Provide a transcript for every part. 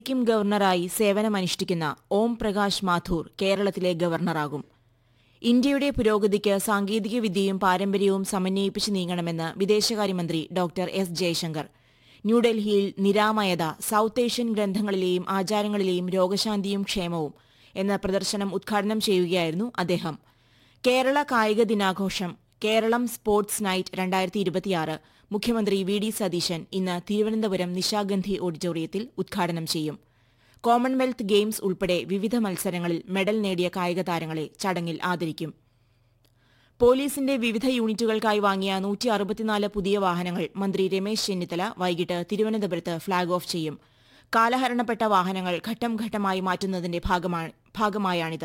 സിക്കിം ഗവർണറായി സേവനമനുഷ്ഠിക്കുന്ന ഓം പ്രകാശ് മാഥൂർ കേരളത്തിലെ ഗവർണറാകും ഇന്ത്യയുടെ പുരോഗതിക്ക് സാങ്കേതികവിദ്യയും പാരമ്പര്യവും സമന്വയിപ്പിച്ച് നീങ്ങണമെന്ന് വിദേശകാര്യമന്ത്രി ഡോക്ടർ എസ് ജയശങ്കർ ന്യൂഡൽഹിയിൽ നിരാമയത സൌത്ത് ഏഷ്യൻ ഗ്രന്ഥങ്ങളിലെയും ആചാരങ്ങളിലെയും രോഗശാന്തിയും ക്ഷേമവും എന്ന പ്രദർശനം ഉദ്ഘാടനം ചെയ്യുകയായിരുന്നു അദ്ദേഹം കേരള കായിക ദിനാഘോഷം കേരളം സ്പോർട്സ് നൈറ്റ് രണ്ടായിരത്തി ഇരുപത്തിയാറ് മുഖ്യമന്ത്രി വി ഡി സതീശൻ ഇന്ന് തിരുവനന്തപുരം നിശാഗന്ധി ഓഡിറ്റോറിയത്തിൽ ഉദ്ഘാടനം ചെയ്യും കോമൺവെൽത്ത് ഗെയിംസ് ഉൾപ്പെടെ വിവിധ മത്സരങ്ങളിൽ മെഡൽ നേടിയ കായിക താരങ്ങളെ ചടങ്ങിൽ ആദരിക്കും പോലീസിന്റെ വിവിധ യൂണിറ്റുകൾക്കായി വാങ്ങിയ നൂറ്റി അറുപത്തിനാല് പുതിയ വാഹനങ്ങൾ മന്ത്രി രമേശ് ചെന്നിത്തല വൈകിട്ട് തിരുവനന്തപുരത്ത് ഫ്ളാഗ് ഓഫ് ചെയ്യും കാലഹരണപ്പെട്ട വാഹനങ്ങൾ ഘട്ടം ഘട്ടമായി മാറ്റുന്നതിന്റെ ഭാഗമാ- ഭാഗമായാണിത്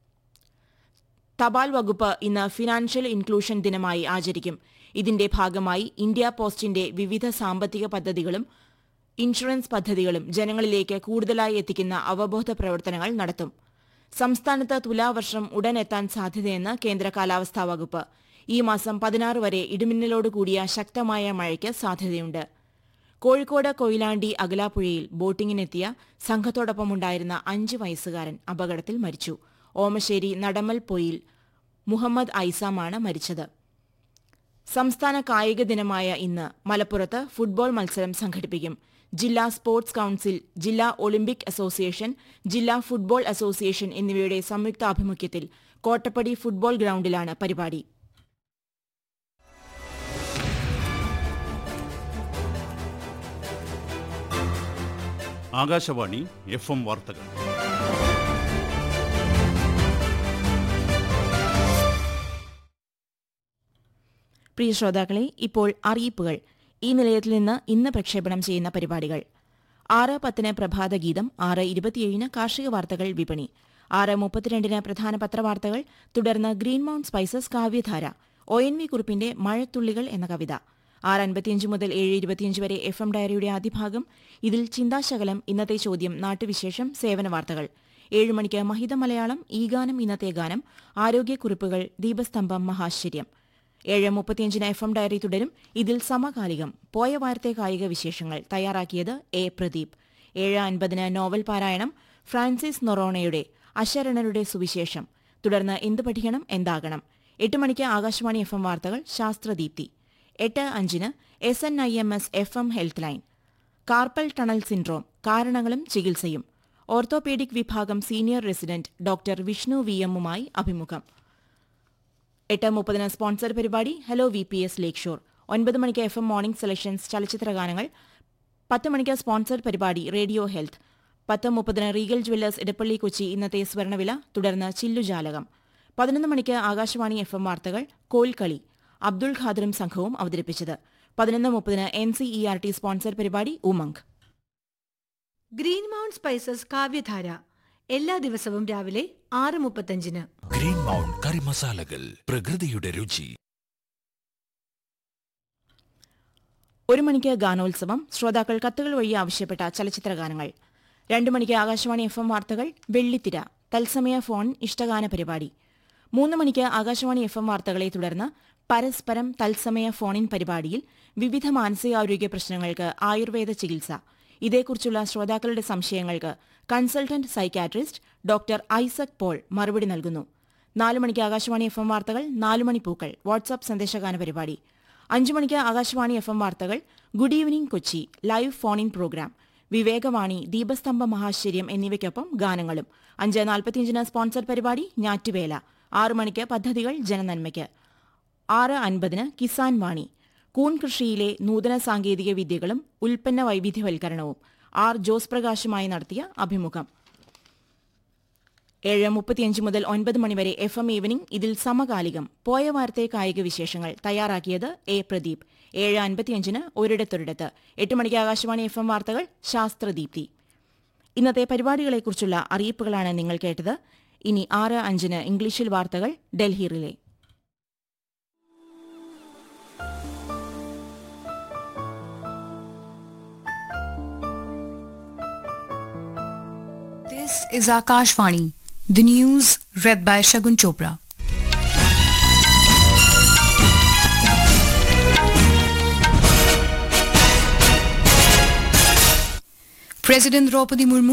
തപാൽ വകുപ്പ് ഇന്ന് ഫിനാൻഷ്യൽ ഇൻക്ലൂഷൻ ദിനമായി ആചരിക്കും ഇതിന്റെ ഭാഗമായി ഇന്ത്യ പോസ്റ്റിന്റെ വിവിധ സാമ്പത്തിക പദ്ധതികളും ഇൻഷുറൻസ് പദ്ധതികളും ജനങ്ങളിലേക്ക് കൂടുതലായി എത്തിക്കുന്ന അവബോധ പ്രവർത്തനങ്ങൾ നടത്തും സംസ്ഥാനത്ത് തുലാവർഷം ഉടൻ എത്താൻ സാധ്യതയെന്ന് കേന്ദ്ര കാലാവസ്ഥാ വകുപ്പ് ഈ മാസം പതിനാറ് വരെ ഇടിമിന്നലോട് കൂടിയ ശക്തമായ മഴയ്ക്ക് സാധ്യതയുണ്ട് കോഴിക്കോട് കൊയിലാണ്ടി അകലാപ്പുഴയിൽ ബോട്ടിങ്ങിനെത്തിയ സംഘത്തോടൊപ്പമുണ്ടായിരുന്ന അഞ്ച് വയസ്സുകാരൻ അപകടത്തിൽ മരിച്ചു ഓമശ്ശേരി നടമൽ പൊയിൽ മുഹമ്മദ് ഐസാമാണ് മരിച്ചത് സംസ്ഥാന കായിക ദിനമായ ഇന്ന് മലപ്പുറത്ത് ഫുട്ബോൾ മത്സരം സംഘടിപ്പിക്കും ജില്ലാ സ്പോർട്സ് കൌൺസിൽ ജില്ലാ ഒളിമ്പിക് അസോസിയേഷൻ ജില്ലാ ഫുട്ബോൾ അസോസിയേഷൻ എന്നിവയുടെ സംയുക്താഭിമുഖ്യത്തിൽ കോട്ടപ്പടി ഫുട്ബോൾ ഗ്രൌണ്ടിലാണ് പരിപാടി ആകാശവാണി എഫ് എം വാർത്തകൾ പ്രിയ ശ്രോതാക്കളെ ഇപ്പോൾ അറിയിപ്പുകൾ ഈ നിലയത്തിൽ നിന്ന് ഇന്ന് പ്രക്ഷേപണം ചെയ്യുന്ന പരിപാടികൾ ആറ് പത്തിന് പ്രഭാതഗീതം ആറ് ഇരുപത്തിയേഴിന് കാർഷിക വാർത്തകൾ വിപണി ആറ് മുപ്പത്തിരണ്ടിന് പ്രധാന പത്രവാർത്തകൾ തുടർന്ന് green mount spices Kavyadhara O N V കുറിപ്പിന്റെ മഴത്തുള്ളികൾ എന്ന കവിത ആറ് അൻപത്തിയഞ്ച് മുതൽ ഏഴ് ഇരുപത്തിയഞ്ച് വരെ എഫ് എം ഡയറിയുടെ ആദ്യ ഭാഗം ഇതിൽ ചിന്താശകലം ഇന്നത്തെ ചോദ്യം നാട്ടുവിശേഷം സേവന വാർത്തകൾ ഏഴ് മണിക്ക് മഹിത മലയാളം ഈ ഗാനം ഇന്നത്തെ ഗാനം ആരോഗ്യക്കുറിപ്പുകൾ ദീപസ്തംഭം മഹാശ്ചര്യം ഏഴ് മുപ്പത്തിയഞ്ചിന് എഫ് എം ഡയറി തുടരും ഇതിൽ സമകാലികം പോയ വാരത്തെ കായിക വിശേഷങ്ങൾ തയ്യാറാക്കിയത് എ പ്രദീപ് ഏഴ് അൻപതിന് നോവൽ പാരായണം ഫ്രാൻസിസ് നൊറോണയുടെ അശരണരുടെ സുവിശേഷം തുടർന്ന് എന്ത് പഠിക്കണം എന്താകണം എട്ട് മണിക്ക് ആകാശവാണി എഫ് എം വാർത്തകൾ ശാസ്ത്രദീപ്തി എട്ട് അഞ്ചിന് S N I M S F M health line carpal tunnel syndrome കാരണങ്ങളും ചികിത്സയും ഓർത്തോപീഡിക് വിഭാഗം senior resident doctor Vishnu V എമ്മുമായി അഭിമുഖം എട്ട് മുപ്പതിന് സ്പോൺസർ പരിപാടി hello V P S lake shore ഒൻപത് മണിക്ക് എഫ് എം മോർണിംഗ് സെലക്ഷൻസ് ചലച്ചിത്ര ഗാനങ്ങൾ പത്ത് മണിക്ക് സ്പോൺസർ പരിപാടി റേഡിയോ ഹെൽത്ത് പത്ത് മുപ്പതിന് റീഗൽ ജുവല്ലേഴ്സ് ഇടപ്പള്ളി കൊച്ചി ഇന്നത്തെ സ്വർണ്ണവില തുടർന്ന് ചില്ലുജാലകം പതിനൊന്ന് മണിക്ക് ആകാശവാണി എഫ് എം വാർത്തകൾ കോൽക്കളി അബ്ദുൾ ഖാദറും സംഘവും അവതരിപ്പിച്ചത് പതിനൊന്ന് മുപ്പതിന് N C E R T sponsor പരിപാടി ഉമംഗ് ഗ്രീൻ മൗണ്ട് സ്പൈസസ് കാവ്യധാര എല്ലാ ദിവസവും രാവിലെ ആറ് മുപ്പത്തഞ്ചിന് ഗ്രീൻ മൗണ്ട് കറി മസാലകൾ പ്രകൃതിയുടെ രുചി ഒരു മണിക്ക് ഗാനോത്സവം ശ്രോതാക്കൾ കത്തുകൾ വഴി ആവശ്യപ്പെട്ട ചലച്ചിത്ര ഗാനങ്ങൾ രണ്ടു മണിക്ക് ആകാശവാണി എഫ് എം വാർത്തകൾ വെള്ളിത്തിര തത്സമയ ഫോൺ ഇഷ്ടഗാന പരിപാടി മൂന്ന് മണിക്ക് ആകാശവാണി എഫ് എം വാർത്തകളെ തുടർന്ന് പരസ്പരം തത്സമയ ഫോണിൻ പരിപാടിയിൽ വിവിധ മാനസികാരോഗ്യ പ്രശ്നങ്ങൾക്ക് ആയുർവേദ ചികിത്സ ഇതേക്കുറിച്ചുള്ള ശ്രോതാക്കളുടെ സംശയങ്ങൾക്ക് consultant psychiatrist doctor Isaac Paul മറുപടി നൽകുന്നു നാല് മണിക്ക് ആകാശവാണി എഫ് എം വാർത്തകൾ നാല് മണി പൂക്കൾ വാട്സ്ആപ്പ് സന്ദേശഗാന പരിപാടി അഞ്ചു മണിക്ക് ആകാശവാണി എഫ് എം വാർത്തകൾ good evening Kochi live phone in programme Vivekavani ദീപസ്തംഭ മഹാശ്ചര്യം എന്നിവയ്ക്കൊപ്പം ഗാനങ്ങളും അഞ്ച് നാൽപ്പത്തിയഞ്ചിന് സ്പോൺസർ പരിപാടി ഞാറ്റുവേല ആറു മണിക്ക് പദ്ധതികൾ ജനനന്മയ്ക്ക് ആറ് അൻപതിന് കിസാൻ വാണി കൂൺ കൃഷിയിലെ നൂതന സാങ്കേതിക വിദ്യകളും ഉൽപ്പന്ന വൈവിധ്യവൽക്കരണവും ആർ ജോസ് പ്രകാശുമായി നടത്തിയ അഭിമുഖം ഏഴ് മുപ്പത്തിയഞ്ച് മുതൽ ഒൻപത് മണിവരെ എഫ് എം ഈവനിംഗ് ഇതിൽ സമകാലികം പോയ വാരത്തെ കായിക വിശേഷങ്ങൾ തയ്യാറാക്കിയത് എ പ്രദീപ് ഏഴ് അൻപത്തിയഞ്ചിന് ഒരിടത്തൊരിടത്ത് എട്ട് മണിക്ക് ആകാശവാണി എഫ് എം വാർത്തകൾ ശാസ്ത്രദീപ്തി ഇന്നത്തെ പരിപാടികളെക്കുറിച്ചുള്ള അറിയിപ്പുകളാണ് നിങ്ങൾ കേട്ടത് ഇനി ആറ് അഞ്ചിന് ഇംഗ്ലീഷിൽ വാർത്തകൾ Delhi relay This is Akashvani, the news read by Shagun Chopra. President Draupadi Murmu